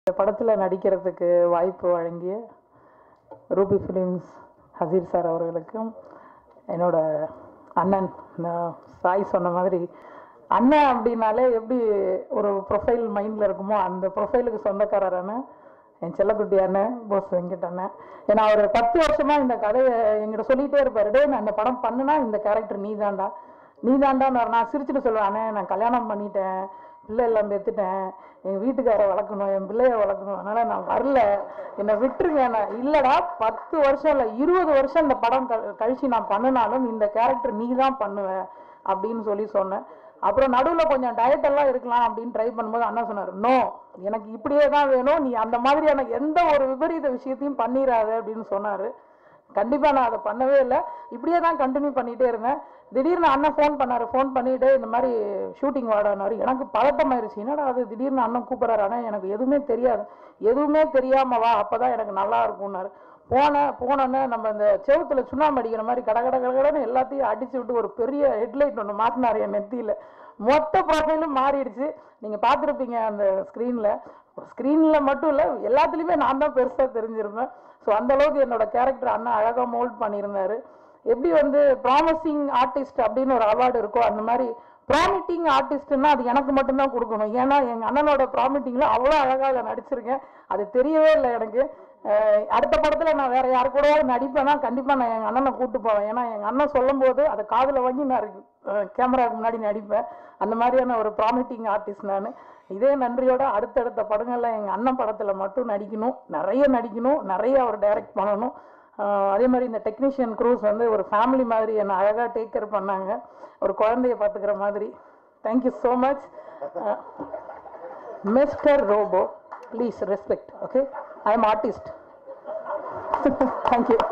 இந்த படத்தில் நடிக்கிறதுக்கு வாய்ப்பு வழங்கிய ரூபி ஃபிலிம்ஸ் ஹசீர் சார் அவர்களுக்கும் என்னோட அண்ணன் நான் சாய் சொன்ன மாதிரி அண்ணன் அப்படின்னாலே எப்படி ஒரு ப்ரொஃபைல் மைண்டில் இருக்குமோ அந்த ப்ரொஃபைலுக்கு சொந்தக்காரரான என் செல்லக்குட்டி அண்ணன் போஸ் வெங்கட் அண்ணன் ஏன்னா அவர் பத்து வருஷமா இந்த கதையை எங்கிட்ட சொல்லிகிட்டே இருப்பார் டேய் நான் இந்த படம் பண்ணுனா இந்த கேரக்டர் நீ தான்டா நீ தான்டான்னு நான் சிரிச்சுட்டு சொல்லுவேன் அண்ணே நான் கல்யாணம் பண்ணிட்டேன் பிள்ளை எல்லாம் பெற்றுட்டேன் எங்கள் வீட்டுக்காரை வளர்க்கணும் என் பிள்ளைய வளர்க்கணும் அதனால் நான் வரல என்னை விட்டுருங்க நான் இல்லைடா பத்து வருஷம் இல்லை இருபது வருஷம் இந்த படம் க கழிச்சு நான் பண்ணினாலும் இந்த கேரக்டர் நீ தான் பண்ணுவ அப்படின்னு சொல்லி சொன்னேன் அப்புறம் நடுவில் கொஞ்சம் டயட் எல்லாம் இருக்கலாம் அப்படின்னு ட்ரை பண்ணும்போது அண்ணா சொன்னார் நோ எனக்கு இப்படியே தான் வேணும் நீ அந்த மாதிரியான எந்த ஒரு விபரீத விஷயத்தையும் பண்ணிடாத அப்படின்னு சொன்னார் கண்டிப்பாக நான் அதை பண்ணவே இல்லை இப்படியே தான் கண்டினியூ பண்ணிகிட்டே இருந்தேன் திடீர்னு அண்ணன் ஃபோன் பண்ணார் ஃபோன் பண்ணிவிட்டு இந்த மாதிரி ஷூட்டிங் வாடானாரு எனக்கு பதட்டமாயிருச்சு என்னடா அது திடீர்னு அண்ணன் கூப்பிட்றாரு ஆனால் எனக்கு எதுவுமே தெரியாது எதுவுமே தெரியாம வா அப்போ தான் எனக்கு நல்லா இருக்கும்னாரு போனேன் போனோன்னே நம்ம இந்த செவுத்துல சுண்ணாம்பு அடிக்கிற மாதிரி கட கட கடகடன்னு எல்லாத்தையும் அடிச்சு விட்டு ஒரு பெரிய ஹெட்லைட் ஒன்று மாட்டினார் என் நெத்தியில் மொத்த ப்ரொஃபைலும் மாறிடுச்சு நீங்கள் பார்த்துருப்பீங்க அந்த ஸ்க்ரீனில் ஸ்க்ரீனில் மட்டும் இல்லை எல்லாத்துலேயுமே நான் தான் பெருசாக தெரிஞ்சிருப்பேன் ஸோ அந்த அளவுக்கு என்னோட கேரக்டர் அண்ணன் அழகாக மோல்ட் பண்ணியிருந்தாரு எப்படி வந்து ப்ராமிசிங் ஆர்டிஸ்ட் அப்படின்னு ஒரு அவார்டு இருக்கோ அந்த மாதிரி ப்ராமிட்டிங் ஆர்டிஸ்ட்னா அது எனக்கு மட்டும்தான் கொடுக்கணும் ஏன்னா எங்கள் அண்ணனோட ப்ராமிட்டிங்கில் அவ்வளோ அழகாக அதில் நடிச்சிருக்கேன் அது தெரியவே இல்லை எனக்கு அஹ் அடுத்த படத்தில் நான் வேற யாரு கூட நடிப்பேன்னா கண்டிப்பாக நான் எங்கள் அண்ணனை கூட்டு போவேன் ஏன்னா எங்கள் அண்ணன் சொல்லும்போது அதை காதில் வாங்கி நான் கேமராவுக்கு முன்னாடி நடிப்பேன் அந்த மாதிரியான ஒரு ப்ராமிட்டிங் ஆர்டிஸ்ட் நான் இதே நன்றியோட அடுத்தடுத்த படங்கள்ல எங்கள் அண்ணன் படத்தில் மட்டும் நடிக்கணும் நிறைய நடிக்கணும் நிறைய அவர் டைரக்ட் பண்ணணும் ஆஹ் அதே மாதிரி இந்த டெக்னீஷியன் க்ரூஸ் வந்து ஒரு ஃபேமிலி மாதிரி என்னை அழகாக டேக் கேர் பண்ணாங்க ஒரு குழந்தைய பார்த்துக்கிற மாதிரி thank you so much mister robot please respect okay I am artist thank you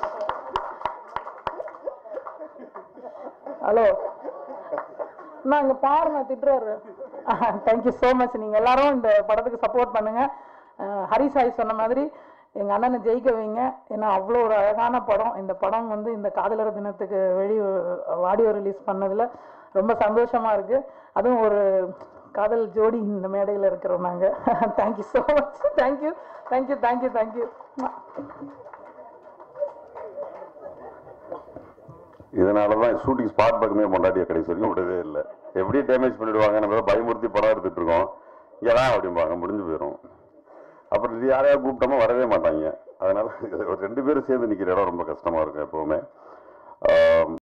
hello நான் இங்கே பாருங்க திட்டுறாரு தேங்க்யூ ஸோ மச் நீங்கள் எல்லாரும் இந்த படத்துக்கு சப்போர்ட் பண்ணுங்க அஹ் ஹரி சாய் சொன்ன மாதிரி எங்கள் அண்ணனை ஜெயிக்க வைங்க ஏன்னா அவ்வளோ ஒரு அழகான படம் இந்த படம் வந்து இந்த காதலர் தினத்துக்கு வெளி ஆடியோ ரிலீஸ் பண்ணதில் ரொம்ப சந்தோஷமாக இருக்குது அதுவும் ஒரு காதல் ஜோடி இந்த மேடையில் இருக்கிறோம் நாங்கள் thank you so much thank you thank you thank you thank you இதனால தான் ஷூட்டிங் ஸ்பாட் பக்கமே பொண்டாட்டிய கடைசி வரைக்கும் விடவே இல்லை எப்படி டேமேஜ் பண்ணிடுவாங்க நம்ம ஏதோ பயமுறுத்தி படம் எடுத்துட்டு இருக்கோம் ஏன் அப்படிம்பாங்க முடிஞ்சு போயிடும் அப்புறம் இது யாரையாவது கூப்பிட்டோமோ வரவே மாட்டாங்க அதனால ஒரு ரெண்டு பேரும் சேர்ந்து நிற்கிற இடம் ரொம்ப கஷ்டமா இருக்கும் எப்பவுமே ஆம்,